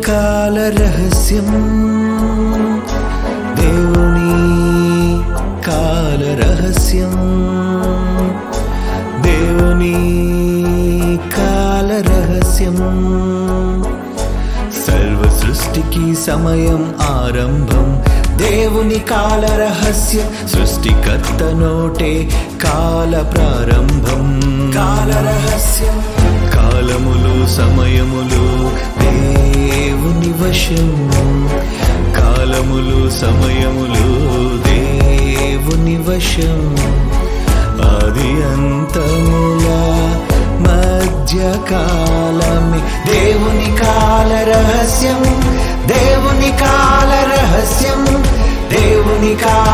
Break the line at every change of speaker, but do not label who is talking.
కాల రహస్యం దేవుని కాల రహస్యం దేవుని కాల రహస్యం సర్వ సృష్టికి సమయం ఆరంభం దేవుని కాల రహస్యం సృష్టికర్త నోటే కాల ప్రారంభం కాల రహస్యం కాలములు సమయములు దేవుని వశం కాలములు సమయములు దేవుని వశం ఆది అంతముల మధ్యకాలమే దేవుని కాల రహస్యం దేవుని కాల రహస్యం దేవుని కాల